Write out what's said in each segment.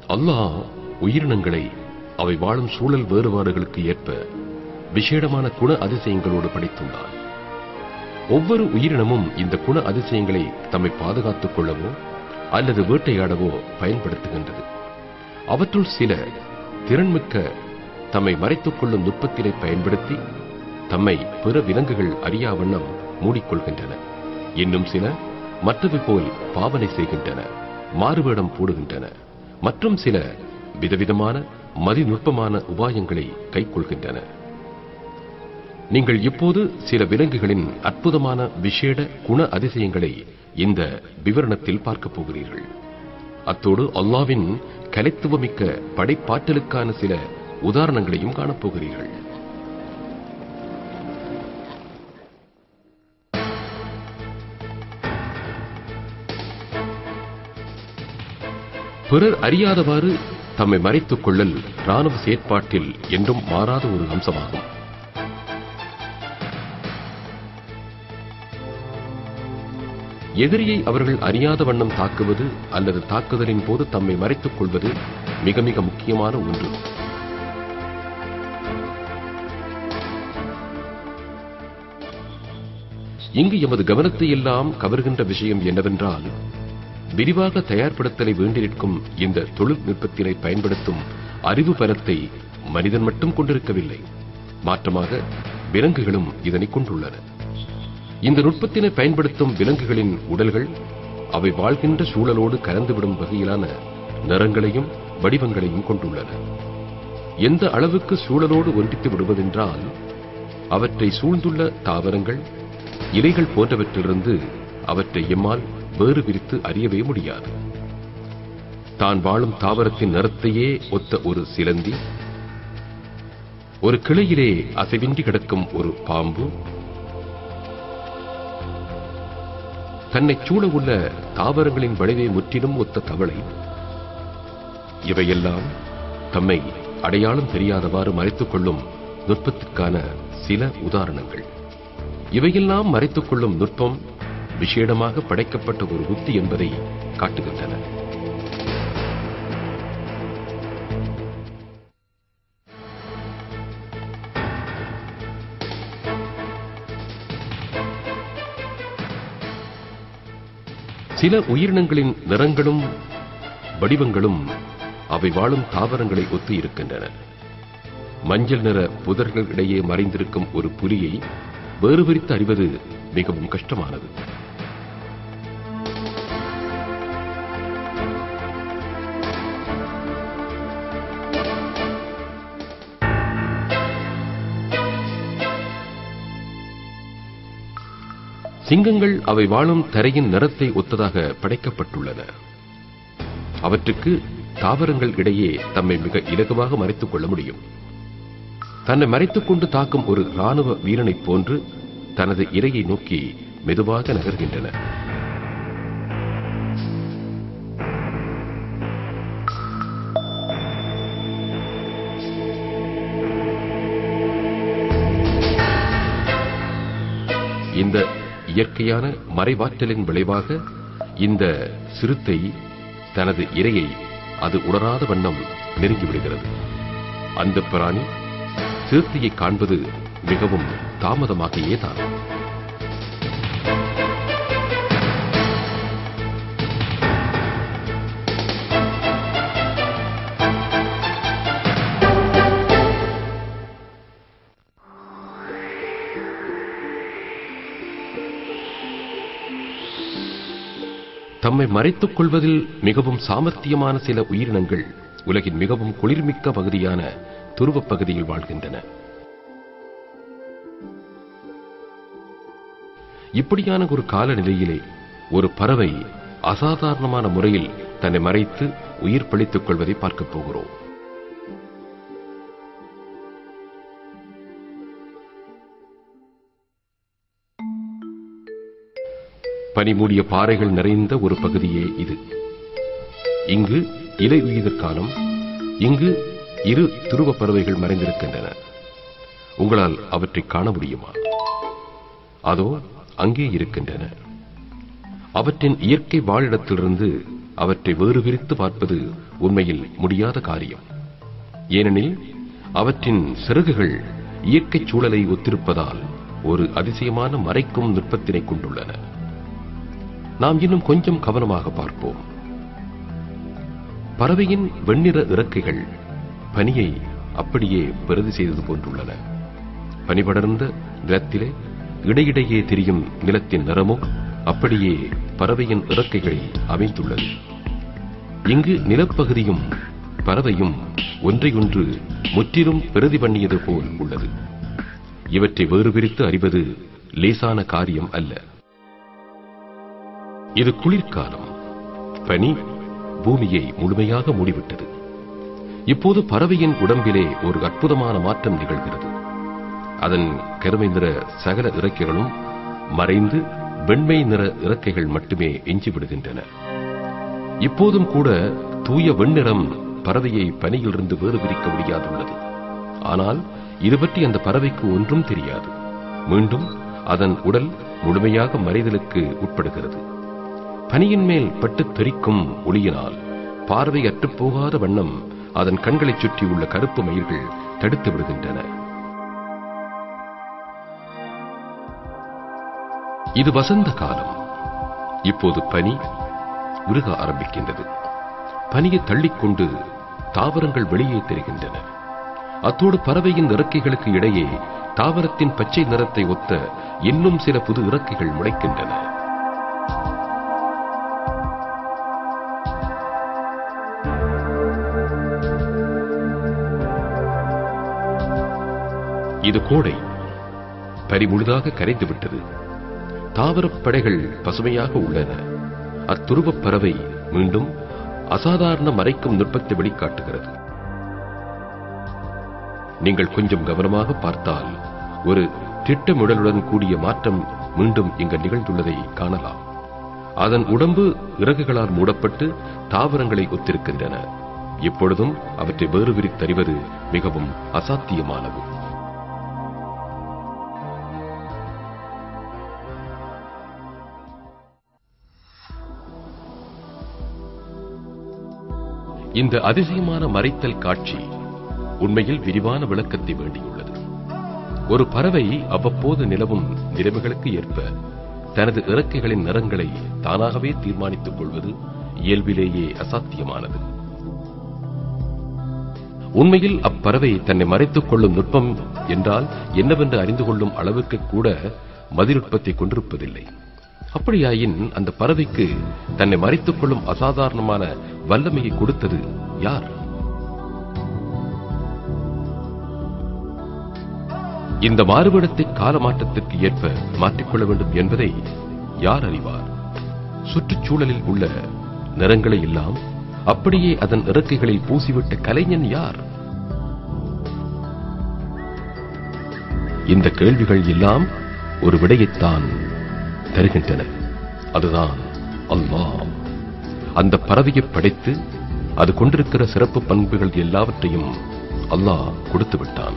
அல்லாஹ் உயிரினங்களை அவை வாழும் சூழல் வேறுபாடுகளுக்கு ஏற்ப விசேடமான குண அதிசயங்களோடு படைத்துள்ளார் ஒவ்வொரு உயிரினமும் இந்த குண அதிசயங்களை தம்மை பாதுகாத்துக் கொள்ளவோ அல்லது வேட்டையாடவோ பயன்படுத்துகின்றது அவற்றுள் சில திறன்மிக்க தம்மை மறைத்துக் கொள்ளும் நுட்பத்தினை பயன்படுத்தி தம்மை பிற விலங்குகள் அறியா வண்ணம் மூடிக்கொள்கின்றன இன்னும் சில மற்றவை போல் பாவனை செய்கின்றன மாறுவேடம் போடுகின்றன மற்றும் சில விதவிதமான மதிநுட்பமான உபாயங்களை கைக்கொள்கின்றன நீங்கள் இப்போது சில விலங்குகளின் அற்புதமான விசேட குண அதிசயங்களை இந்த விவரணத்தில் பார்க்கப் போகிறீர்கள் அத்தோடு அல்லாவின் கலைத்துவமிக்க படைப்பாற்றலுக்கான சில உதாரணங்களையும் காணப்போகிறீர்கள் பிறர் அறியாதவாறு தம்மை மறைத்துக் கொள்ளல் ராணுவ செயற்பாட்டில் என்றும் மாறாத ஒரு அம்சமாகும் எதிரியை அவர்கள் அறியாத வண்ணம் தாக்குவது அல்லது தாக்குதலின் போது தம்மை மறைத்துக் கொள்வது மிக மிக முக்கியமான ஒன்று இங்கு எமது கவனத்தை எல்லாம் கவர்கின்ற விஷயம் என்னவென்றால் விரிவாக தயார்படுத்தலை வேண்டியிருக்கும் இந்த தொழில்நுட்பத்தினை பயன்படுத்தும் அறிவு பலத்தை மனிதன் மட்டும் கொண்டிருக்கவில்லை மாற்றமாக விலங்குகளும் இதனை கொண்டுள்ளன இந்த நுட்பத்தினை பயன்படுத்தும் விலங்குகளின் உடல்கள் அவை வாழ்கின்ற சூழலோடு கலந்துவிடும் வகையிலான நிறங்களையும் வடிவங்களையும் கொண்டுள்ளன எந்த அளவுக்கு சூழலோடு ஒன்றித்து விடுவதென்றால் அவற்றை சூழ்ந்துள்ள தாவரங்கள் இலைகள் போன்றவற்றிலிருந்து அவற்றை எம்மால் வேறு பிரித்து அறியவே முடியாது தான் வாழும் தாவரத்தின் நிறத்தையே ஒத்த ஒரு சிலந்தி ஒரு கிளையிலே அசைவின்றி கிடக்கும் ஒரு பாம்பு தன்னைச் சூழ உள்ள தாவரங்களின் வளைவை முற்றிலும் ஒத்த தவளை இவையெல்லாம் தம்மை அடையாளம் தெரியாதவாறு மறைத்துக் கொள்ளும் நுட்பத்திற்கான சில உதாரணங்கள் இவையெல்லாம் மறைத்துக் கொள்ளும் நுட்பம் விசேடமாக படைக்கப்பட்ட ஒரு உத்தி என்பதை காட்டுகின்றன சில உயிரினங்களின் நிறங்களும் வடிவங்களும் அவை வாழும் தாவரங்களை ஒத்து இருக்கின்றன மஞ்சள் நிற புதர்களிடையே மறைந்திருக்கும் ஒரு புலியை வேறுபிரித்து அறிவது மிகவும் கஷ்டமானது சிங்கங்கள் அவை வாழும் தரையின் நிறத்தை ஒத்ததாக படைக்கப்பட்டுள்ளன அவற்றுக்கு தாவரங்கள் இடையே தம்மை மிக இலகுவாக மறைத்துக் கொள்ள முடியும் தன்னை மறைத்துக் கொண்டு தாக்கும் ஒரு ராணுவ வீரனைப் போன்று தனது இரையை நோக்கி மெதுவாக நகர்கின்றன இந்த இயற்கையான மறைவாற்றலின் விளைவாக இந்த சிறுத்தை தனது இரையை அது உணராத வண்ணம் நெருங்கிவிடுகிறது அந்த பிராணி சிறுத்தையை காண்பது மிகவும் தாமதமாகியே தான் தம்மை மறைத்துக் கொள்வதில் மிகவும் சாமர்த்தியமான சில உயிரினங்கள் உலகின் மிகவும் குளிர்மிக்க பகுதியான துருவப் பகுதியில் வாழ்கின்றன இப்படியான ஒரு காலநிலையிலே ஒரு பறவை அசாதாரணமான முறையில் தன்னை மறைத்து உயிர் பழித்துக் கொள்வதை பார்க்கப் போகிறோம் பனிமூடிய பாறைகள் நிறைந்த ஒரு பகுதியே இது இங்கு இலை உயிர் காலம் இங்கு இரு துருவ பறவைகள் மறைந்திருக்கின்றன உங்களால் அவற்றை காண முடியுமா அதோ அங்கே இருக்கின்றன அவற்றின் இயற்கை வாழிடத்திலிருந்து அவற்றை வேறு பிரித்து பார்ப்பது உண்மையில் முடியாத காரியம் ஏனெனில் அவற்றின் சிறகுகள் இயற்கை சூழலை ஒத்திருப்பதால் ஒரு அதிசயமான மறைக்கும் நுட்பத்தினை கொண்டுள்ளன நாம் இன்னும் கொஞ்சம் கவனமாக பார்ப்போம் பறவையின் வெண்ணிற இறக்கைகள் பனியை அப்படியே பிரதி செய்தது போன்றுள்ளன பனிபடர்ந்த நிலத்திலே இடையிடையே தெரியும் நிலத்தின் நிறமும் அப்படியே பறவையின் இறக்கைகளில் அமைந்துள்ளது இங்கு நிலப்பகுதியும் பறவையும் ஒன்றையொன்று முற்றிலும் பிரதி பண்ணியது போல் உள்ளது இவற்றை வேறு பிரித்து அறிவது லேசான காரியம் அல்ல இது குளிர்காலம் பனி பூமியை முழுமையாக மூடிவிட்டது இப்போது பறவையின் உடம்பிலே ஒரு அற்புதமான மாற்றம் நிகழ்கிறது அதன் கருமை நிற சகல இறக்கைகளும் மறைந்து வெண்மை நிற இறக்கைகள் மட்டுமே எஞ்சி விடுகின்றன இப்போதும் கூட தூய வெண்ணிறம் பறவையை பனியிலிருந்து வேறு பிரிக்க முடியாதுள்ளது ஆனால் இது பற்றி அந்த பறவைக்கு ஒன்றும் தெரியாது மீண்டும் அதன் உடல் முழுமையாக மறைதலுக்கு உட்படுகிறது பனியின் மேல் பட்டு தெறிக்கும் ஒளியினால் பார்வை அற்றுப்போகாத வண்ணம் அதன் கண்களைச் சுற்றி உள்ள கருப்பு மயிர்கள் தடுத்து விடுகின்றன இது வசந்த காலம் இப்போது பனி உருக ஆரம்பிக்கின்றது பனியை தள்ளிக்கொண்டு தாவரங்கள் வெளியே தெரிகின்றன அத்தோடு பறவையின் இறக்கைகளுக்கு இடையே தாவரத்தின் பச்சை நிறத்தை ஒத்த இன்னும் சில புது இறக்கைகள் முளைக்கின்றன இது கோடை பனி முழுதாக கரைந்து விட்டது தாவரப் படைகள் பசுமையாக உள்ளன அத்துருவப் பறவை மீண்டும் அசாதாரண மறைக்கும் நுட்பத்தை வெளிக்காட்டுகிறது நீங்கள் கொஞ்சம் கவனமாக பார்த்தால் ஒரு திட்டமிடலுடன் கூடிய மாற்றம் மீண்டும் இங்கு நிகழ்ந்துள்ளதை காணலாம் அதன் உடம்பு இறகுகளால் மூடப்பட்டு தாவரங்களை ஒத்திருக்கின்றன இப்பொழுதும் அவற்றை வேறு விரித்தறிவது மிகவும் அசாத்தியமானது இந்த அதிசயமான மறைத்தல் காட்சி உண்மையில் விரிவான விளக்கத்தை வேண்டியுள்ளது ஒரு பறவை அவ்வப்போது நிலவும் நிலைமைகளுக்கு ஏற்ப தனது இறக்கைகளின் நிறங்களை தானாகவே தீர்மானித்துக் கொள்வது இயல்பிலேயே அசாத்தியமானது உண்மையில் அப்பறவை தன்னை மறைத்துக் கொள்ளும் நுட்பம் என்றால் என்னவென்று அறிந்து கொள்ளும் அளவுக்கு கூட மதிநுட்பத்தை கொண்டிருப்பதில்லை அப்படியாயின் அந்த பறவைக்கு தன்னை மறைத்துக் கொள்ளும் அசாதாரணமான வல்லமையை கொடுத்தது யார் இந்த மாறுபடத்தை காலமாற்றத்திற்கு ஏற்ப மாற்றிக்கொள்ள வேண்டும் என்பதை யார் அறிவார் சுற்றுச்சூழலில் உள்ள நிறங்களை எல்லாம் அப்படியே அதன் இறக்கைகளில் பூசிவிட்ட கலைஞன் யார் இந்த கேள்விகள் எல்லாம் ஒரு விடையைத்தான் தருகின்றன அதுதான் அல்லாஹ் அந்த பறவையை படைத்து அது கொண்டிருக்கிற சிறப்பு பண்புகள் எல்லாவற்றையும் அல்லாஹ் கொடுத்து விட்டான்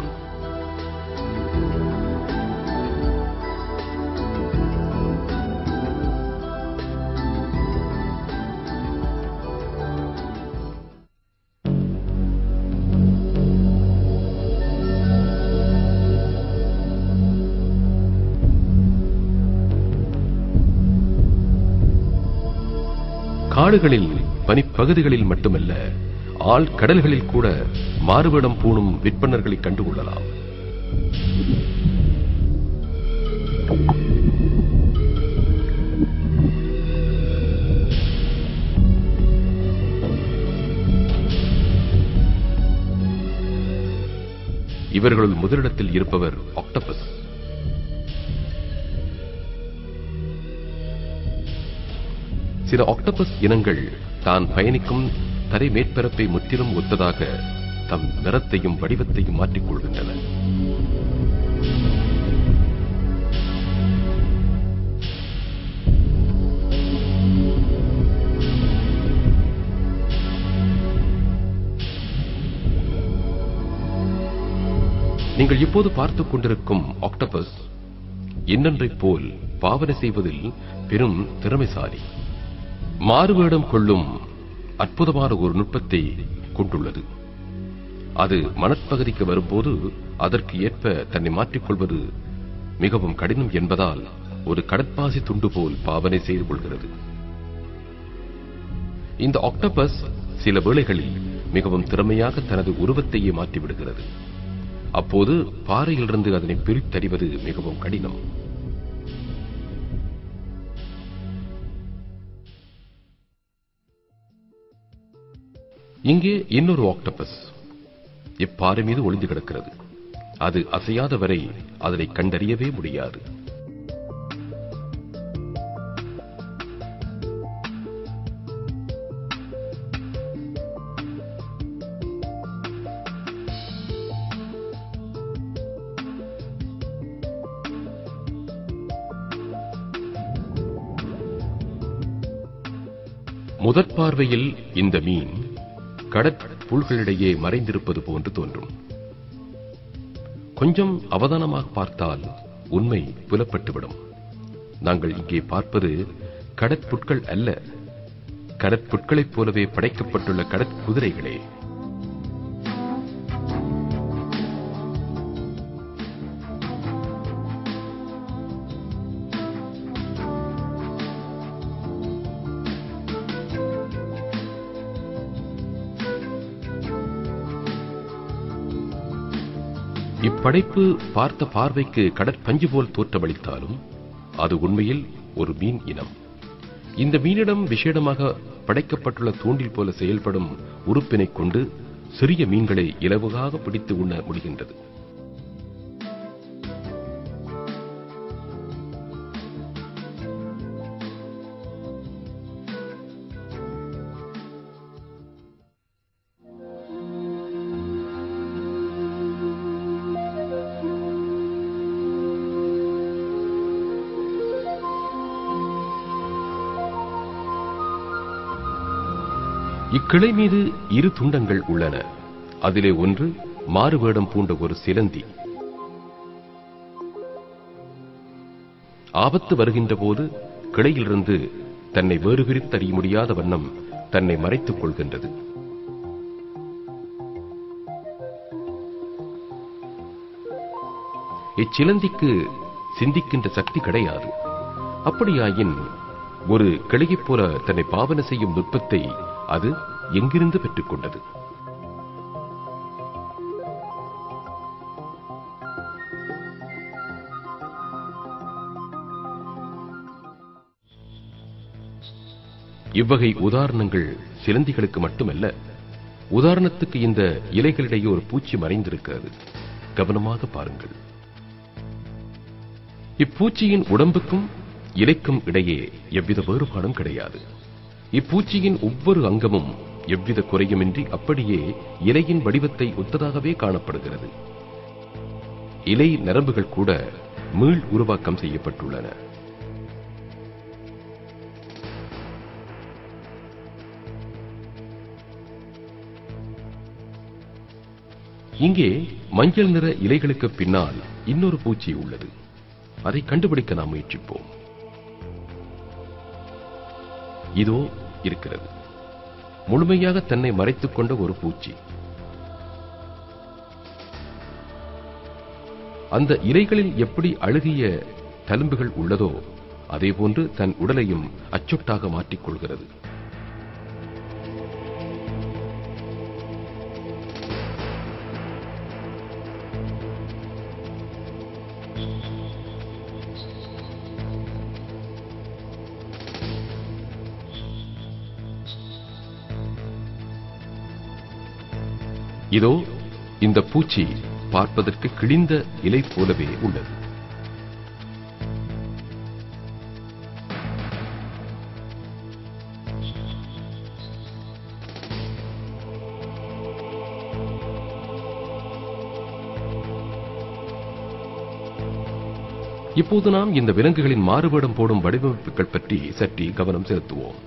காடுகளில் பனிப்பகுதிகளில் மட்டுமல்ல ஆழ் கடல்களில் கூட மாறுவேடம் பூணும் விற்பனர்களை கண்டுகொள்ளலாம் இவர்களுள் முதலிடத்தில் இருப்பவர் ஆக்டோபஸ் சில ஆக்டோபஸ் இனங்கள் தான் பயணிக்கும் தரை மேற்பரப்பை முற்றிலும் ஒத்ததாக தம் நிறத்தையும் வடிவத்தையும் மாற்றிக் கொள்கின்றன நீங்கள் இப்போது பார்த்துக் கொண்டிருக்கும் ஆக்டோபஸ் இன்னொன்றைப் போல் பாவனை செய்வதில் பெரும் திறமைசாலி மாறுவேடம் கொள்ளும் அற்புதமான ஒரு நுட்பத்தை கொண்டுள்ளது அது மனப்பகுதிக்கு வரும்போது அதற்கு ஏற்ப தன்னை மாற்றிக்கொள்வது மிகவும் கடினம் என்பதால் ஒரு கடற்பாசி துண்டு போல் பாவனை செய்து கொள்கிறது இந்த ஆக்டோபஸ் சில வேளைகளில் மிகவும் திறமையாக தனது உருவத்தையே மாற்றிவிடுகிறது அப்போது பாறையிலிருந்து அதனை பிரித்தறிவது மிகவும் கடினம் இங்கே இன்னொரு ஆக்டோபஸ் இப்பாறை மீது ஒளிந்து கிடக்கிறது அது அசையாத வரை அதனை கண்டறியவே முடியாது முதற் பார்வையில் இந்த மீன் கடற்புல்களிடையே மறைந்திருப்பது போன்று தோன்றும் கொஞ்சம் அவதானமாக பார்த்தால் உண்மை புலப்பட்டுவிடும் நாங்கள் இங்கே பார்ப்பது கடற்புட்கள் அல்ல கடற்புட்களைப் போலவே படைக்கப்பட்டுள்ள கடற்குதிரைகளே இப்படைப்பு பார்த்த பார்வைக்கு கடற்பஞ்சு போல் தோற்றமளித்தாலும் அது உண்மையில் ஒரு மீன் இனம் இந்த மீனிடம் விசேடமாக படைக்கப்பட்டுள்ள தூண்டில் போல செயல்படும் உறுப்பினைக் கொண்டு சிறிய மீன்களை இலவாக பிடித்து உண்ண முடிகின்றது இக்கிளை மீது இரு துண்டங்கள் உள்ளன அதிலே ஒன்று மாறுவேடம் பூண்ட ஒரு சிலந்தி ஆபத்து வருகின்ற போது கிளையிலிருந்து தன்னை வேறு பிரித்தறிய முடியாத வண்ணம் தன்னை மறைத்துக் கொள்கின்றது இச்சிலந்திக்கு சிந்திக்கின்ற சக்தி கிடையாது அப்படியாயின் ஒரு கிளையைப் போல தன்னை பாவனை செய்யும் நுட்பத்தை அது எங்கிருந்து பெற்றுக்கொண்டது இவ்வகை உதாரணங்கள் சிலந்திகளுக்கு மட்டுமல்ல உதாரணத்துக்கு இந்த இலைகளிடையே ஒரு பூச்சி மறைந்திருக்கிறது கவனமாக பாருங்கள் இப்பூச்சியின் உடம்புக்கும் இலைக்கும் இடையே எவ்வித வேறுபாடும் கிடையாது இப்பூச்சியின் ஒவ்வொரு அங்கமும் எவ்வித குறையுமின்றி அப்படியே இலையின் வடிவத்தை ஒத்ததாகவே காணப்படுகிறது இலை நரம்புகள் கூட மீள் உருவாக்கம் செய்யப்பட்டுள்ளன இங்கே மஞ்சள் நிற இலைகளுக்கு பின்னால் இன்னொரு பூச்சி உள்ளது அதை கண்டுபிடிக்க நாம் முயற்சிப்போம் இதோ இருக்கிறது முழுமையாக தன்னை மறைத்துக் கொண்ட ஒரு பூச்சி அந்த இலைகளில் எப்படி அழுகிய தழும்புகள் உள்ளதோ அதேபோன்று தன் உடலையும் அச்சொட்டாக மாற்றிக் கொள்கிறது இதோ இந்த பூச்சி பார்ப்பதற்கு கிழிந்த இலை போலவே உள்ளது இப்போது நாம் இந்த விலங்குகளின் மாறுவேடம் போடும் வடிவமைப்புகள் பற்றி சற்று கவனம் செலுத்துவோம்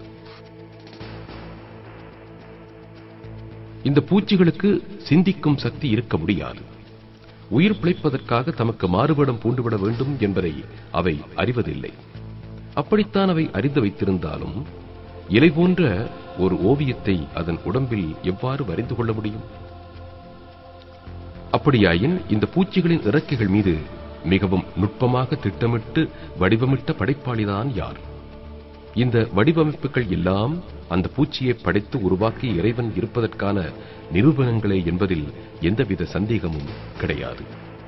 இந்த பூச்சிகளுக்கு சிந்திக்கும் சக்தி இருக்க முடியாது உயிர் பிழைப்பதற்காக தமக்கு மாறுபடம் பூண்டுவிட வேண்டும் என்பதை அவை அறிவதில்லை அப்படித்தான் அவை அறிந்து வைத்திருந்தாலும் இலை போன்ற ஒரு ஓவியத்தை அதன் உடம்பில் எவ்வாறு வரைந்து கொள்ள முடியும் அப்படியாயின் இந்த பூச்சிகளின் இறக்கைகள் மீது மிகவும் நுட்பமாக திட்டமிட்டு வடிவமிட்ட படைப்பாளிதான் யார் இந்த வடிவமைப்புகள் எல்லாம் அந்த பூச்சியை படைத்து உருவாக்கி இறைவன் இருப்பதற்கான நிரூபணங்களே என்பதில் எந்தவித சந்தேகமும் கிடையாது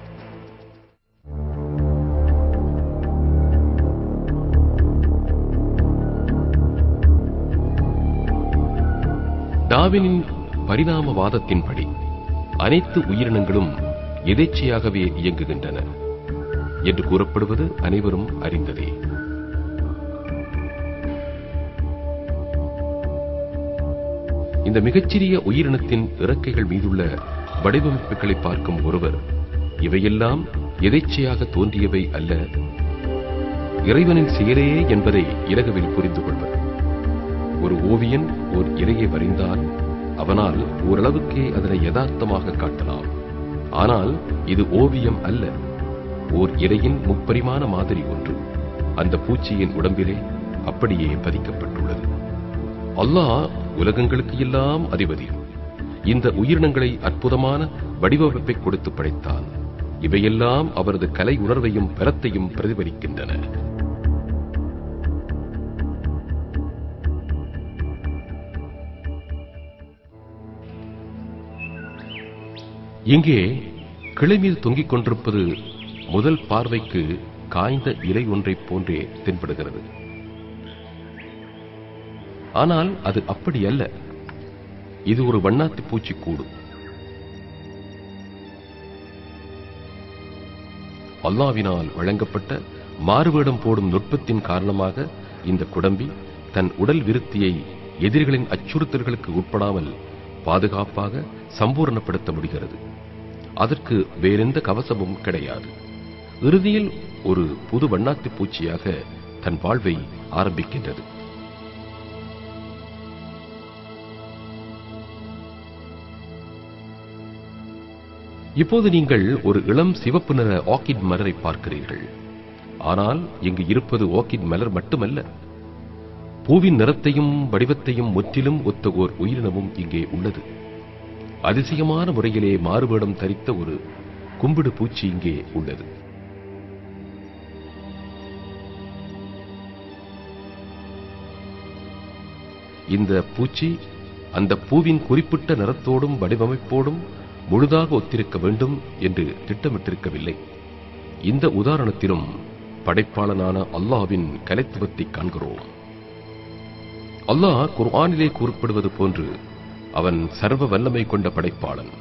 டாவினின் பரிணாமவாதத்தின்படி அனைத்து உயிரினங்களும் எதேச்சையாகவே இயங்குகின்றன என்று கூறப்படுவது அனைவரும் அறிந்ததே இந்த மிகச்சிறிய உயிரினத்தின் இறக்கைகள் மீதுள்ள வடிவமைப்புகளை பார்க்கும் ஒருவர் இவையெல்லாம் எதேச்சையாக தோன்றியவை அல்ல இறைவனின் செயலே என்பதை இலகுவில் புரிந்து கொள்வர் ஒரு ஓவியன் ஓர் இலையை வரைந்தால் அவனால் ஓரளவுக்கே அதனை யதார்த்தமாக காட்டலாம் ஆனால் இது ஓவியம் அல்ல ஓர் இலையின் முப்பரிமாண மாதிரி ஒன்று அந்த பூச்சியின் உடம்பிலே அப்படியே பதிக்கப்பட்டுள்ளது அல்லாஹ் உலகங்களுக்கு எல்லாம் அதிபதி இந்த உயிரினங்களை அற்புதமான வடிவமைப்பை கொடுத்து படைத்தான் இவையெல்லாம் அவரது கலை உணர்வையும் பலத்தையும் பிரதிபலிக்கின்றன இங்கே கிளை மீது தொங்கிக் கொண்டிருப்பது முதல் பார்வைக்கு காய்ந்த இலை ஒன்றைப் போன்றே தென்படுகிறது ஆனால் அது அப்படி அல்ல இது ஒரு வண்ணாத்தி பூச்சி கூடு அல்லாவினால் வழங்கப்பட்ட மாறுவேடம் போடும் நுட்பத்தின் காரணமாக இந்த குடம்பி தன் உடல் விருத்தியை எதிரிகளின் அச்சுறுத்தல்களுக்கு உட்படாமல் பாதுகாப்பாக சம்பூரணப்படுத்த முடிகிறது அதற்கு வேறெந்த கவசமும் கிடையாது இறுதியில் ஒரு புது வண்ணாத்தி பூச்சியாக தன் வாழ்வை ஆரம்பிக்கின்றது இப்போது நீங்கள் ஒரு இளம் சிவப்பு நிற ஆர்கிட் மலரை பார்க்கிறீர்கள் ஆனால் இங்கு இருப்பது ஆர்கிட் மலர் மட்டுமல்ல பூவின் நிறத்தையும் வடிவத்தையும் முற்றிலும் ஒத்த ஓர் உயிரினமும் இங்கே உள்ளது அதிசயமான முறையிலே மாறுவேடம் தரித்த ஒரு கும்பிடு பூச்சி இங்கே உள்ளது இந்த பூச்சி அந்த பூவின் குறிப்பிட்ட நிறத்தோடும் வடிவமைப்போடும் முழுதாக ஒத்திருக்க வேண்டும் என்று திட்டமிட்டிருக்கவில்லை இந்த உதாரணத்திலும் படைப்பாளனான அல்லாஹ்வின் கலைத்துவத்தை காண்கிறோம் அல்லாஹ் குர்ஆனிலே கூறப்படுவது போன்று அவன் சர்வ வல்லமை கொண்ட படைப்பாளன்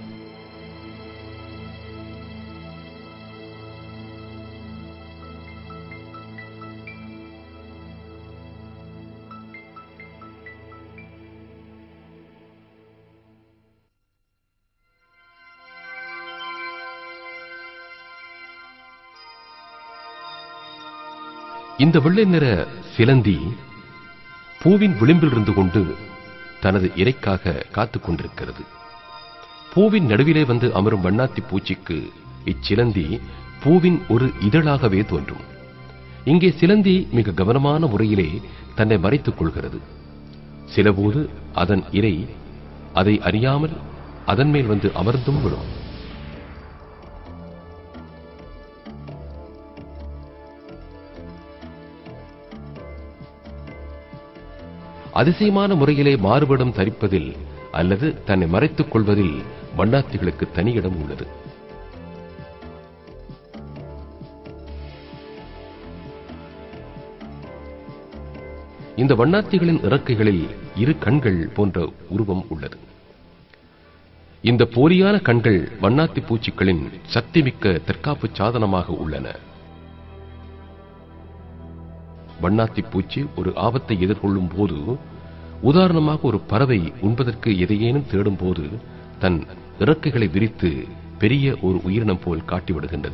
இந்த வெள்ளை நிற சிலந்தி பூவின் விளிம்பில் இருந்து கொண்டு தனது இரைக்காக காத்துக் கொண்டிருக்கிறது பூவின் நடுவிலே வந்து அமரும் வண்ணாத்தி பூச்சிக்கு இச்சிலந்தி பூவின் ஒரு இதழாகவே தோன்றும் இங்கே சிலந்தி மிக கவனமான முறையிலே தன்னை மறைத்துக் கொள்கிறது சிலபோது அதன் இரை அதை அறியாமல் அதன் மேல் வந்து அமர்ந்தும் விடும் அதிசயமான முறையிலே மாறுபடம் தரிப்பதில் அல்லது தன்னை மறைத்துக் கொள்வதில் வண்ணாத்திகளுக்கு தனி இடம் உள்ளது இந்த வண்ணாத்திகளின் இறக்கைகளில் இரு கண்கள் போன்ற உருவம் உள்ளது இந்த போலியான கண்கள் வண்ணாத்தி பூச்சிகளின் சக்திமிக்க தற்காப்பு சாதனமாக உள்ளன வண்ணாத்தி பூச்சி ஒரு ஆபத்தை எதிர்கொள்ளும் போது உதாரணமாக ஒரு பறவை உண்பதற்கு எதையேனும் தேடும் போது தன் இறக்கைகளை விரித்து பெரிய ஒரு உயிரினம் போல் காட்டிவிடுகின்றது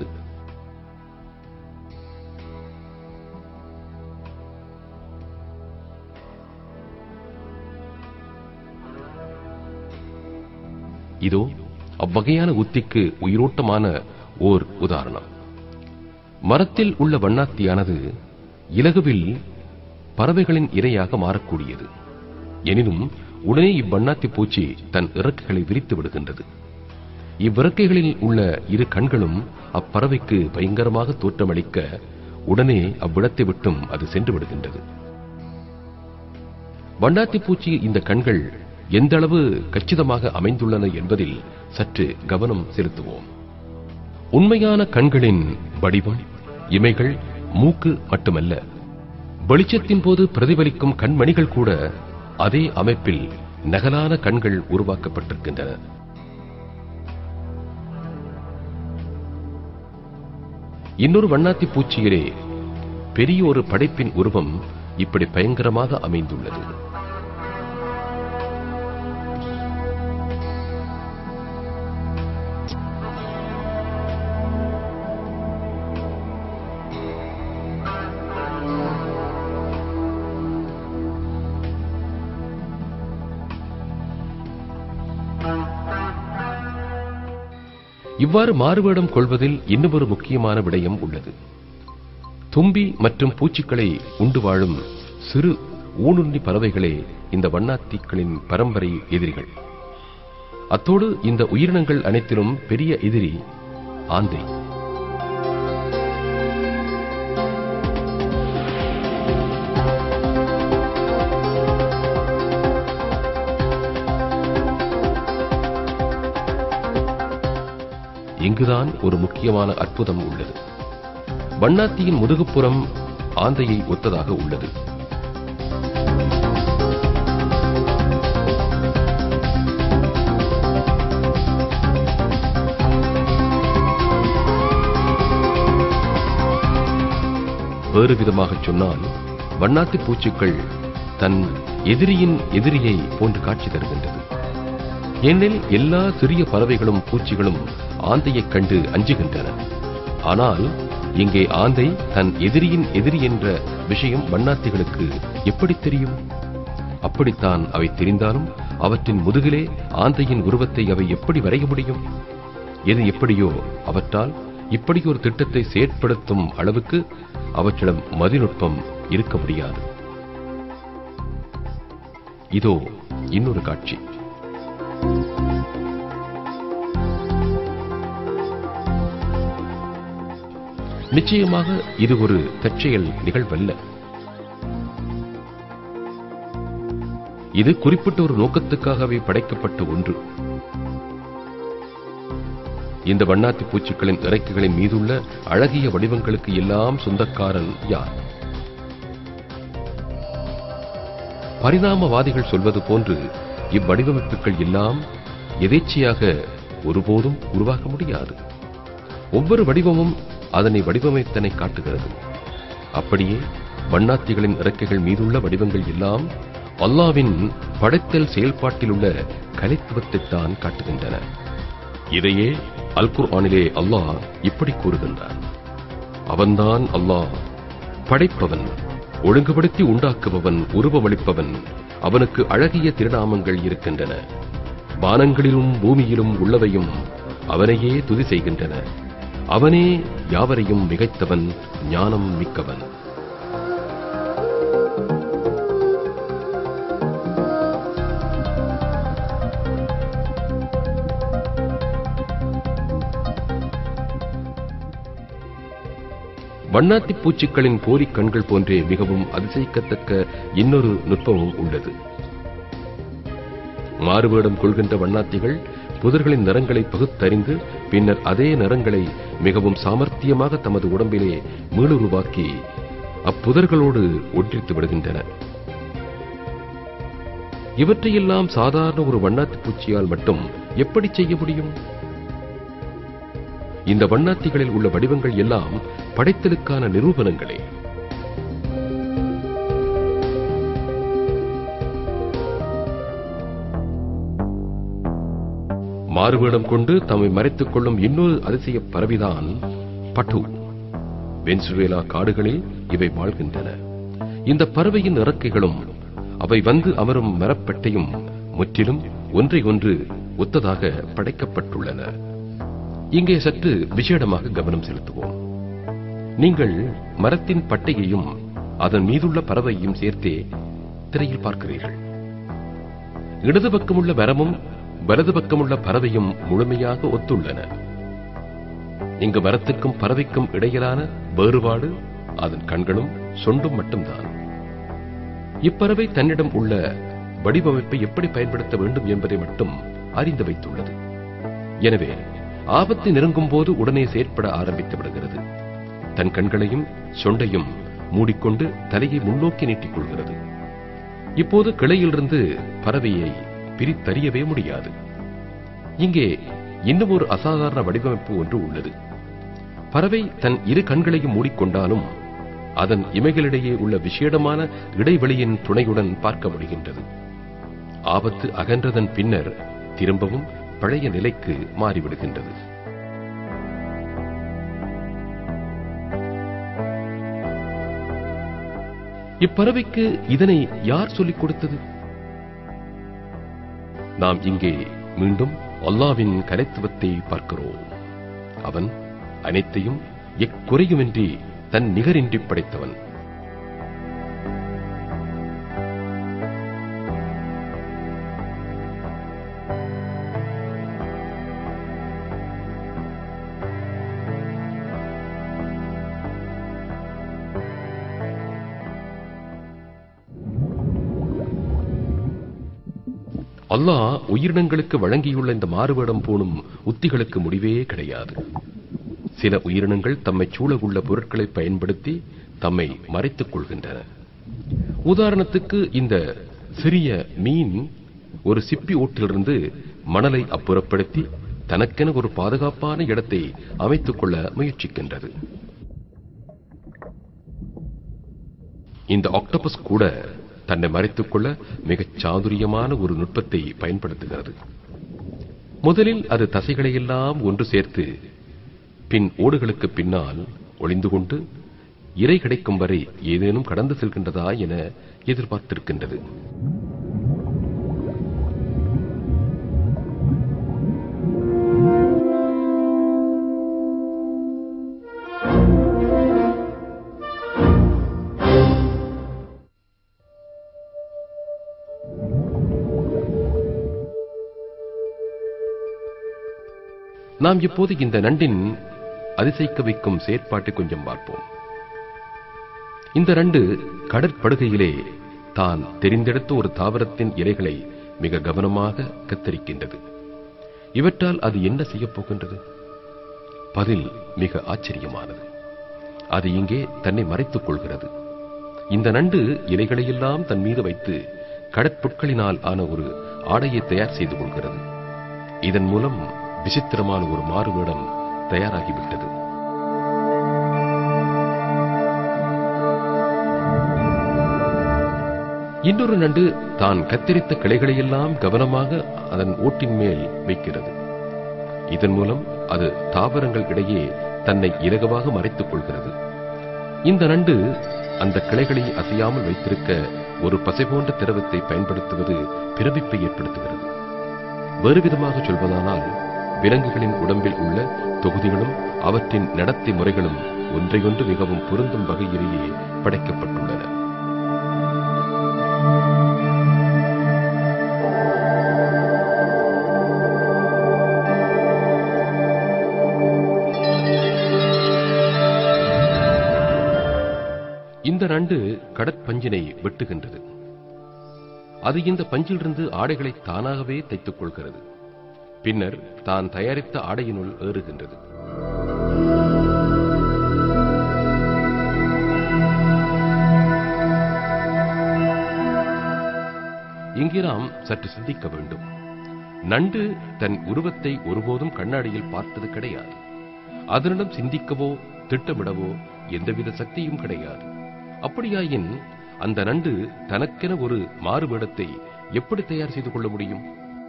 இதோ அவ்வகையான உத்திக்கு உயிரோட்டமான ஓர் உதாரணம் மரத்தில் உள்ள வண்ணாத்தியானது இலகுவில் பறவைகளின் இரையாக மாறக்கூடியது எனினும் உடனே இவ்வண்ணாத்தி பூச்சி தன் இறக்கைகளை விரித்து விடுகின்றது இவ்விறக்கைகளில் உள்ள இரு கண்களும் அப்பறவைக்கு பயங்கரமாக தோற்றமளிக்க உடனே அவ்விடத்தை விட்டும் அது சென்று விடுகின்றது வண்ணாத்தி பூச்சி இந்த கண்கள் எந்த அளவு கச்சிதமாக அமைந்துள்ளன என்பதில் சற்று கவனம் செலுத்துவோம் உண்மையான கண்களின் வடிவம் இமைகள் மூக்கு மட்டுமல்ல வெளிச்சத்தின் போது பிரதிபலிக்கும் கண்மணிகள் கூட அதே அமைப்பில் நகலான கண்கள் உருவாக்கப்பட்டிருக்கின்றன இன்னொரு வண்ணாத்தி பூச்சியிலே பெரிய ஒரு படைப்பின் உருவம் இப்படி பயங்கரமாக அமைந்துள்ளது இவ்வாறு மாறுவேடம் கொள்வதில் இன்னும் ஒரு முக்கியமான விடயம் உள்ளது தும்பி மற்றும் பூச்சிக்களை உண்டு வாழும் சிறு ஊனுண்ணி பறவைகளே இந்த வண்ணாத்திக்களின் பரம்பரை எதிரிகள் அத்தோடு இந்த உயிரினங்கள் அனைத்திலும் பெரிய எதிரி ஆந்தை இங்குதான் ஒரு முக்கியமான அற்புதம் உள்ளது வண்ணாத்தியின் முதுகுப்புறம் ஆந்தையை ஒத்ததாக உள்ளது வேறு விதமாகச் சொன்னால் வண்ணாத்தி பூச்சிகள் தன் எதிரியின் எதிரியை போன்று காட்சி தருகின்றது ஏனெனில் எல்லா சிறிய பறவைகளும் பூச்சிகளும் ஆந்தையைக் கண்டு அஞ்சுகின்றன ஆனால் இங்கே ஆந்தை தன் எதிரியின் எதிரி என்ற விஷயம் வண்ணாத்திகளுக்கு எப்படி தெரியும் அப்படித்தான் அவை தெரிந்தாலும் அவற்றின் முதுகிலே ஆந்தையின் உருவத்தை அவை எப்படி வரைய முடியும் எது எப்படியோ அவற்றால் இப்படி ஒரு திட்டத்தை செயற்படுத்தும் அளவுக்கு அவற்றிடம் மதிநுட்பம் இருக்க முடியாது இதோ இன்னொரு காட்சி நிச்சயமாக இது ஒரு தற்செயல் நிகழ்வல்ல இது குறிப்பிட்ட ஒரு நோக்கத்துக்காகவே படைக்கப்பட்ட ஒன்று இந்த வண்ணாத்தி பூச்சிகளின் இறக்கைகளின் மீதுள்ள அழகிய வடிவங்களுக்கு எல்லாம் சொந்தக்காரன் யார் பரிணாமவாதிகள் சொல்வது போன்று இவ்வடிவமைப்புகள் எல்லாம் எதேச்சையாக ஒருபோதும் உருவாக முடியாது ஒவ்வொரு வடிவமும் அதனை வடிவமைத்தனை காட்டுகிறது அப்படியே வண்ணாத்திகளின் இறக்கைகள் மீதுள்ள வடிவங்கள் எல்லாம் அல்லாவின் படைத்தல் செயல்பாட்டில் உள்ள கலைத்துவத்தைத்தான் காட்டுகின்றன இதையே அல் குர்ஆனிலே அல்லாஹ் இப்படி கூறுகின்றான் அவன்தான் அல்லாஹ் படைப்பவன் ஒழுங்குபடுத்தி உண்டாக்குபவன் உருவமளிப்பவன் அவனுக்கு அழகிய திருநாமங்கள் இருக்கின்றன வானங்களிலும் பூமியிலும் உள்ளவையும் அவனையே துதி செய்கின்றன அவனே யாவரையும் மிகைத்தவன் ஞானம் மிக்கவன் வண்ணாத்தி பூச்சிகளின் போரிக் கண்கள் போன்றே மிகவும் அதிசயிக்கத்தக்க இன்னொரு நுட்பமும் உள்ளது மாறுவேடம் கொள்கின்ற வண்ணாத்திகள் புதர்களின் நிறங்களை பகுத்தறிந்து பின்னர் அதே நிறங்களை மிகவும் சாமர்த்தியமாக தமது உடம்பிலே மீளுருவாக்கி அப்புதர்களோடு ஒன்றித்து விடுகின்றன இவற்றையெல்லாம் சாதாரண ஒரு வண்ணாத்தி பூச்சியால் மட்டும் எப்படி செய்ய முடியும் இந்த வண்ணாத்திகளில் உள்ள வடிவங்கள் எல்லாம் படைத்தலுக்கான நிரூபணங்களே மாறுவேடம் கொண்டு தம்மை மறைத்துக் கொள்ளும் இன்னொரு அதிசய பறவைதான் பட்டு வென்சுவேலா காடுகளில் இவை வாழ்கின்றன இந்த பறவையின் இறக்கைகளும் அவை வந்து அமரும் மரப்பெட்டையும் முற்றிலும் ஒன்றை ஒன்று ஒத்ததாக படைக்கப்பட்டுள்ளன இங்கே சற்று விசேடமாக கவனம் செலுத்துவோம் நீங்கள் மரத்தின் பட்டையையும் அதன் மீதுள்ள பறவையும் சேர்த்தே திரையில் பார்க்கிறீர்கள் இடது பக்கமுள்ள மரமும் வலது பக்கமுள்ள பறவையும் முழுமையாக ஒத்துள்ளன இங்கு மரத்துக்கும் பறவைக்கும் இடையிலான வேறுபாடு அதன் கண்களும் சொண்டும் மட்டும்தான் இப்பறவை தன்னிடம் உள்ள வடிவமைப்பை எப்படி பயன்படுத்த வேண்டும் என்பதை மட்டும் அறிந்து வைத்துள்ளது எனவே ஆபத்து நெருங்கும் போது உடனே செயற்பட ஆரம்பித்து விடுகிறது தன் கண்களையும் சொண்டையும் மூடிக்கொண்டு தலையை முன்னோக்கி நீட்டிக் கொள்கிறது இப்போது கிளையிலிருந்து பறவையை பிரித்தறியவே முடியாது இங்கே இன்னும் ஒரு அசாதாரண வடிவமைப்பு ஒன்று உள்ளது பறவை தன் இரு கண்களையும் மூடிக்கொண்டாலும் அதன் இமைகளிடையே உள்ள விசேடமான இடைவெளியின் துணையுடன் பார்க்க முடிகின்றது ஆபத்து அகன்றதன் பின்னர் திரும்பவும் பழைய நிலைக்கு மாறிவிடுகின்றது இப்பறவைக்கு இதனை யார் சொல்லிக் கொடுத்தது நாம் இங்கே மீண்டும் அல்லாவின் கலைத்துவத்தை பார்க்கிறோம் அவன் அனைத்தையும் எக்குறையுமின்றி தன் நிகரின்றி படைத்தவன் அல்லாஹ் உயிரினங்களுக்கு வழங்கியுள்ள இந்த மாறுவேடம் பூணும் உத்திகளுக்கு முடிவே கிடையாது சில உயிரினங்கள் தம்மை சூழவுள்ள பொருட்களை பயன்படுத்தி தம்மை மறைத்துக் கொள்கின்றன உதாரணத்துக்கு இந்த சிறிய மீன் ஒரு சிப்பி ஓட்டிலிருந்து மணலை அப்புறப்படுத்தி தனக்கென ஒரு பாதுகாப்பான இடத்தை அமைத்துக் கொள்ள முயற்சிக்கின்றது இந்த ஆக்டோபஸ் கூட தன்னை மறைத்துக் கொள்ள மிகச் சாதுரியமான ஒரு நுட்பத்தை பயன்படுத்துகிறது முதலில் அது தசைகளை எல்லாம் ஒன்று சேர்த்து பின் ஓடுகளுக்கு பின்னால் ஒளிந்து கொண்டு இறை கிடைக்கும் வரை ஏதேனும் கடந்து செல்கின்றதா என எதிர்பார்த்திருக்கின்றது நாம் இப்போது இந்த நண்டின் அதிசயிக்க வைக்கும் செயற்பாட்டை கொஞ்சம் பார்ப்போம் இந்த நண்டு கடற்படுகையிலே தான் தெரிந்தெடுத்த ஒரு தாவரத்தின் இலைகளை மிக கவனமாக கத்தரிக்கின்றது இவற்றால் அது என்ன செய்யப் போகின்றது பதில் மிக ஆச்சரியமானது அது இங்கே தன்னை மறைத்துக் கொள்கிறது இந்த நண்டு இலைகளையெல்லாம் தன் மீது வைத்து கடற்புட்களினால் ஆன ஒரு ஆடையை தயார் செய்து கொள்கிறது இதன் மூலம் விசித்திரமான ஒரு மாறுவேடம் தயாராகிவிட்டது இன்னொரு நண்டு தான் கத்தரித்த கிளைகளையெல்லாம் கவனமாக அதன் ஓட்டின் மேல் வைக்கிறது இதன் மூலம் அது தாவரங்கள் இடையே தன்னை இலகுவாக மறைத்துக் கொள்கிறது இந்த நண்டு அந்த கிளைகளை அசையாமல் வைத்திருக்க ஒரு பசை போன்ற திரவத்தை பயன்படுத்துவது பிறவிப்பை ஏற்படுத்துகிறது வேறு விதமாக சொல்வதானால் விலங்குகளின் உடம்பில் உள்ள தொகுதிகளும் அவற்றின் நடத்தை முறைகளும் ஒன்றையொன்று மிகவும் பொருந்தும் வகையிலேயே படைக்கப்பட்டுள்ளன இந்த நண்டு கடற்பஞ்சினை வெட்டுகின்றது அது இந்த பஞ்சிலிருந்து ஆடைகளை தானாகவே தைத்துக் கொள்கிறது பின்னர் தான் தயாரித்த ஆடையினுள் ஏறுகின்றது இங்கே நாம் சற்று சிந்திக்க வேண்டும் நண்டு தன் உருவத்தை ஒருபோதும் கண்ணாடியில் பார்த்தது கிடையாது அதனிடம் சிந்திக்கவோ திட்டமிடவோ எந்தவித சக்தியும் கிடையாது அப்படியாயின் அந்த நண்டு தனக்கென ஒரு மாறுவேடத்தை எப்படி தயார் செய்து கொள்ள முடியும்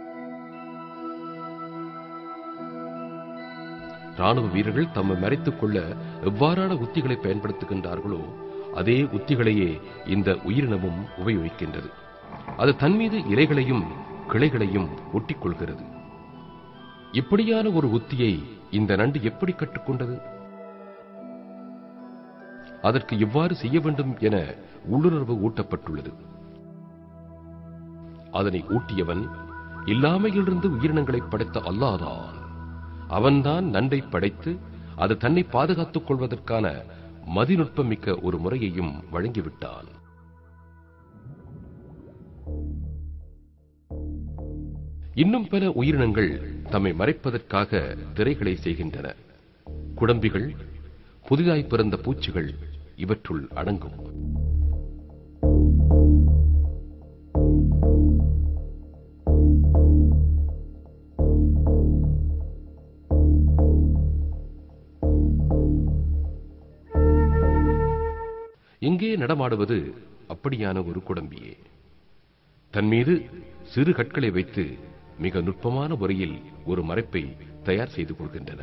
ராணுவ வீரர்கள் தம்மை மறைத்துக் கொள்ள எவ்வாறான உத்திகளை பயன்படுத்துகின்றார்களோ அதே உத்திகளையே இந்த உயிரினமும் உபயோகிக்கின்றது அது தன் மீது இலைகளையும் கிளைகளையும் ஒட்டிக்கொள்கிறது இப்படியான ஒரு உத்தியை இந்த நண்டு எப்படி கற்றுக்கொண்டது அதற்கு எவ்வாறு செய்ய வேண்டும் என உள்ளுணர்வு ஊட்டப்பட்டுள்ளது அதனை ஊட்டியவன் இல்லாமையிலிருந்து உயிரினங்களை படைத்த அல்லாதான் அவன்தான் நண்டை படைத்து அது தன்னை பாதுகாத்துக் கொள்வதற்கான மதிநுட்பமிக்க ஒரு முறையையும் வழங்கிவிட்டான் இன்னும் பல உயிரினங்கள் தம்மை மறைப்பதற்காக திரைகளை செய்கின்றன குடம்பிகள் புதிதாய் பிறந்த பூச்சிகள் இவற்றுள் அடங்கும் இங்கே நடமாடுவது அப்படியான ஒரு குடம்பியே தன் மீது சிறு கற்களை வைத்து மிக நுட்பமான முறையில் ஒரு மறைப்பை தயார் செய்து கொள்கின்றன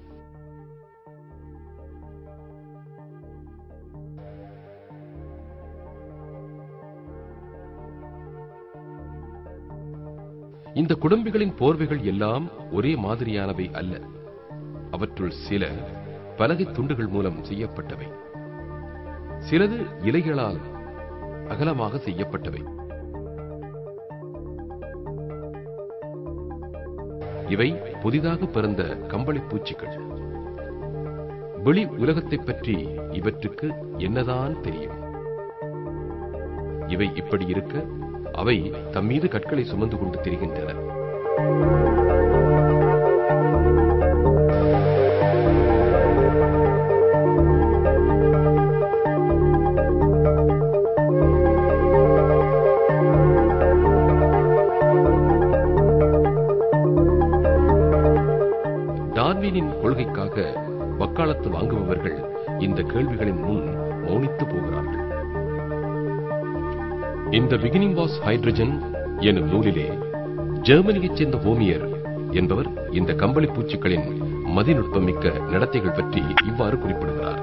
இந்த குடம்பிகளின் போர்வைகள் எல்லாம் ஒரே மாதிரியானவை அல்ல அவற்றுள் சில பலகை துண்டுகள் மூலம் செய்யப்பட்டவை சிலது இலைகளால் அகலமாக செய்யப்பட்டவை இவை புதிதாக பிறந்த கம்பளி பூச்சிகள் வெளி உலகத்தைப் பற்றி இவற்றுக்கு என்னதான் தெரியும் இவை இப்படி இருக்க அவை தம்மீது கற்களை சுமந்து கொண்டு திரிகின்றன டார்வினின் கொள்கைக்காக வக்காலத்து வாங்குபவர்கள் இந்த கேள்விகளின் முன் மௌனித்து போகிறார்கள் இந்த பிகினிங் வாஸ் ஹைட்ரஜன் எனும் நூலிலே ஜெர்மனியைச் சேர்ந்த ஹோமியர் என்பவர் இந்த கம்பளி பூச்சிகளின் மதிநுட்பமிக்க நடத்தைகள் பற்றி இவ்வாறு குறிப்பிடுகிறார்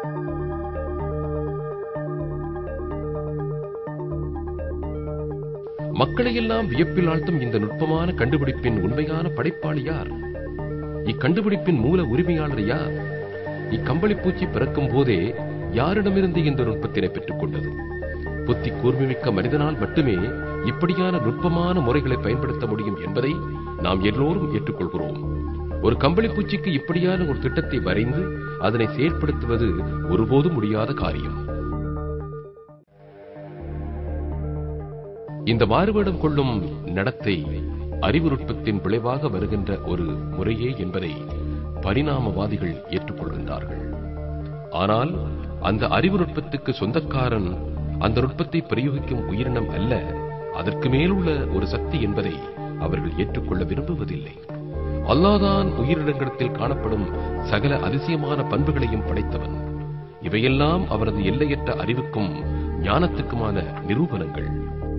மக்களையெல்லாம் வியப்பில் ஆழ்த்தும் இந்த நுட்பமான கண்டுபிடிப்பின் உண்மையான படைப்பாளி யார் இக்கண்டுபிடிப்பின் மூல உரிமையாளர் யார் இக்கம்பளிப்பூச்சி பிறக்கும் போதே யாரிடமிருந்து இந்த நுட்பத்தினை பெற்றுக் கொண்டது புத்தி கூர்மைமிக்க மனிதனால் மட்டுமே இப்படியான நுட்பமான முறைகளை பயன்படுத்த முடியும் என்பதை நாம் எல்லோரும் ஏற்றுக்கொள்கிறோம் ஒரு கம்பளிப்பூச்சிக்கு இப்படியான ஒரு திட்டத்தை வரைந்து அதனை செயற்படுத்துவது ஒருபோதும் முடியாத காரியம் இந்த மாறுவேடம் கொள்ளும் நடத்தை அறிவுநுட்பத்தின் விளைவாக வருகின்ற ஒரு முறையே என்பதை பரிணாமவாதிகள் ஏற்றுக்கொள்கின்றார்கள் ஆனால் அந்த அறிவு நுட்பத்துக்கு சொந்தக்காரன் அந்த நுட்பத்தை பிரயோகிக்கும் உயிரினம் அல்ல அதற்கு மேலுள்ள ஒரு சக்தி என்பதை அவர்கள் ஏற்றுக்கொள்ள விரும்புவதில்லை அல்லாதான் உயிரினங்களிடத்தில் காணப்படும் சகல அதிசயமான பண்புகளையும் படைத்தவன் இவையெல்லாம் அவரது எல்லையற்ற அறிவுக்கும் ஞானத்துக்குமான நிரூபணங்கள்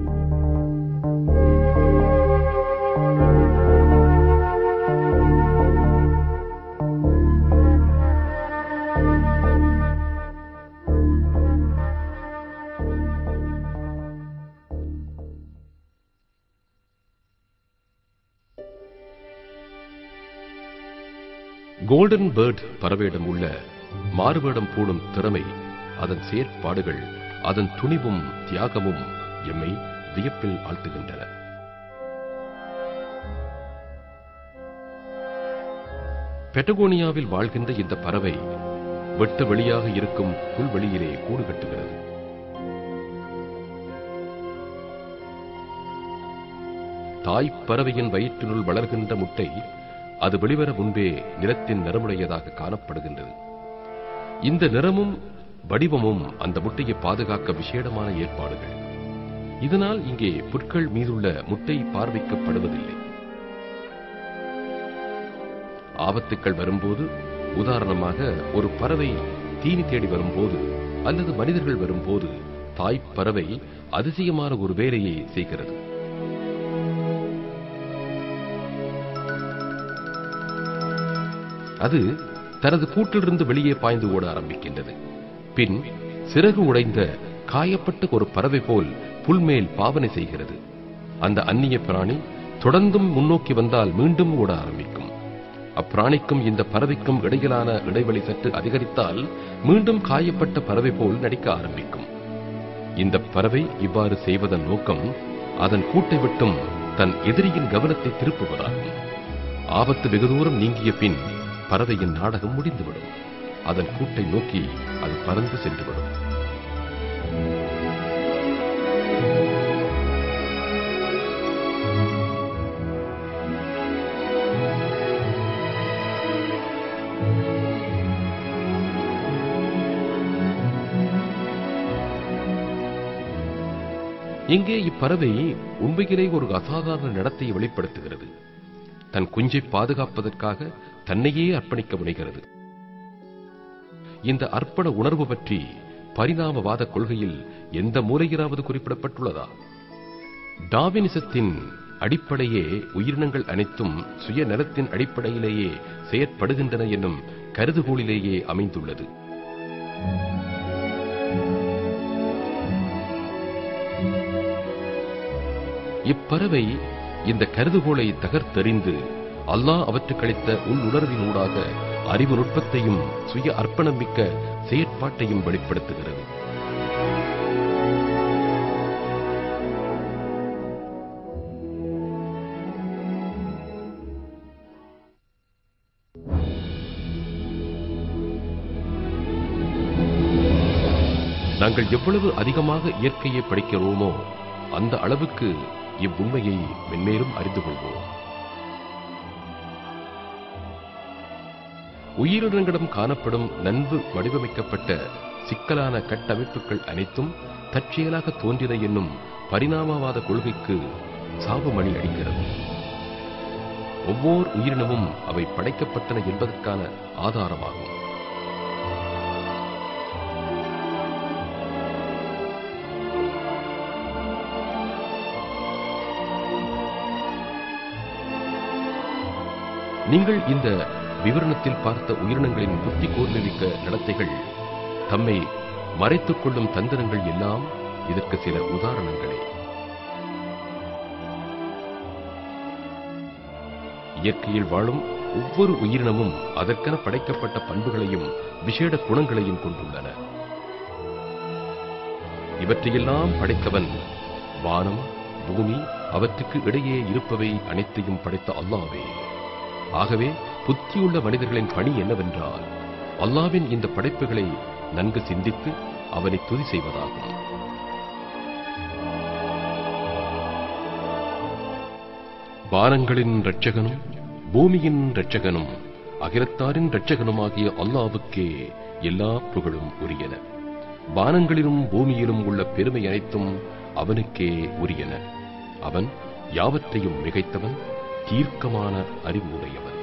கோல்டன் பேர்ட் பறவையிடம் உள்ள மாறுவேடம் பூணும் திறமை அதன் செயற்பாடுகள் அதன் துணிவும் தியாகமும் எம்மை வியப்பில் ஆழ்த்துகின்றன பெட்டகோனியாவில் வாழ்கின்ற இந்த பறவை வெட்ட வெளியாக இருக்கும் புல்வெளியிலே கூடு கட்டுகிறது தாய் பறவையின் வயிற்றினுள் வளர்கின்ற முட்டை அது வெளிவர முன்பே நிறத்தின் நிறமுடையதாக காணப்படுகின்றது இந்த நிறமும் வடிவமும் அந்த முட்டையை பாதுகாக்க விசேடமான ஏற்பாடுகள் இதனால் இங்கே புற்கள் மீதுள்ள முட்டை பார்வைக்கப்படுவதில்லை ஆபத்துக்கள் வரும்போது உதாரணமாக ஒரு பறவை தீனி தேடி வரும்போது அல்லது மனிதர்கள் வரும்போது தாய் பறவை அதிசயமான ஒரு வேலையை செய்கிறது அது தனது கூட்டிலிருந்து வெளியே பாய்ந்து ஓட ஆரம்பிக்கின்றது பின் சிறகு உடைந்த காயப்பட்ட ஒரு பறவை போல் புல்மேல் பாவனை செய்கிறது அந்த அந்நிய பிராணி தொடர்ந்தும் முன்னோக்கி வந்தால் மீண்டும் ஓட ஆரம்பிக்கும் அப்பிராணிக்கும் இந்த பறவைக்கும் இடையிலான இடைவெளி சற்று அதிகரித்தால் மீண்டும் காயப்பட்ட பறவை போல் நடிக்க ஆரம்பிக்கும் இந்த பறவை இவ்வாறு செய்வதன் நோக்கம் அதன் கூட்டை விட்டும் தன் எதிரியின் கவனத்தை திருப்புவதாகும் ஆபத்து வெகு தூரம் நீங்கிய பின் பறவையின் நாடகம் முடிந்துவிடும் அதன் கூட்டை நோக்கி அது பறந்து சென்றுவிடும் இங்கே இப்பறவை உண்மையிலே ஒரு அசாதாரண நடத்தையை வெளிப்படுத்துகிறது தன் குஞ்சை பாதுகாப்பதற்காக தன்னையே அர்ப்பணிக்க முனைகிறது இந்த அர்ப்பண உணர்வு பற்றி பரிணாமவாத கொள்கையில் எந்த மூலையிலாவது குறிப்பிடப்பட்டுள்ளதா டாவினிசத்தின் அடிப்படையே உயிரினங்கள் அனைத்தும் சுயநலத்தின் அடிப்படையிலேயே செயற்படுகின்றன என்னும் கருதுகோளிலேயே அமைந்துள்ளது இப்பறவை இந்த கருதுகோளை தகர்த்தெறிந்து அல்லாஹ் அவற்றுக்களித்த உள்ளுணர்வினூடாக அறிவு நுட்பத்தையும் சுய அர்ப்பணம் மிக்க செயற்பாட்டையும் வெளிப்படுத்துகிறது நாங்கள் எவ்வளவு அதிகமாக இயற்கையை படிக்கிறோமோ அந்த அளவுக்கு இவ்வுண்மையை மென்மேலும் அறிந்து கொள்வோம் உயிரினங்களிடம் காணப்படும் நன்கு வடிவமைக்கப்பட்ட சிக்கலான கட்டமைப்புகள் அனைத்தும் தற்செயலாக தோன்றின என்னும் பரிணாமவாத கொள்கைக்கு சாபமணி அடிக்கிறது ஒவ்வொரு உயிரினமும் அவை படைக்கப்பட்டன என்பதற்கான ஆதாரமாகும் நீங்கள் இந்த விவரணத்தில் பார்த்த உயிரினங்களின் புத்தி கூர்மைமிக்க நடத்தைகள் தம்மை மறைத்துக் கொள்ளும் தந்திரங்கள் எல்லாம் இதற்கு சில உதாரணங்களே இயற்கையில் வாழும் ஒவ்வொரு உயிரினமும் அதற்கென படைக்கப்பட்ட பண்புகளையும் விசேட குணங்களையும் கொண்டுள்ளன இவற்றையெல்லாம் படைத்தவன் வானம் பூமி அவற்றுக்கு இடையே இருப்பவை அனைத்தையும் படைத்த அல்லாவே ஆகவே புத்தியுள்ள மனிதர்களின் பணி என்னவென்றால் அல்லாவின் இந்த படைப்புகளை நன்கு சிந்தித்து அவனை துதி செய்வதாகும் வானங்களின் இரட்சகனும் பூமியின் இரட்சகனும் அகிலத்தாரின் இரட்சகனுமாகிய அல்லாவுக்கே எல்லா புகழும் உரியன வானங்களிலும் பூமியிலும் உள்ள பெருமை அனைத்தும் அவனுக்கே உரியன அவன் யாவற்றையும் மிகைத்தவன் தீர்க்கமான அறிவு உடையவன்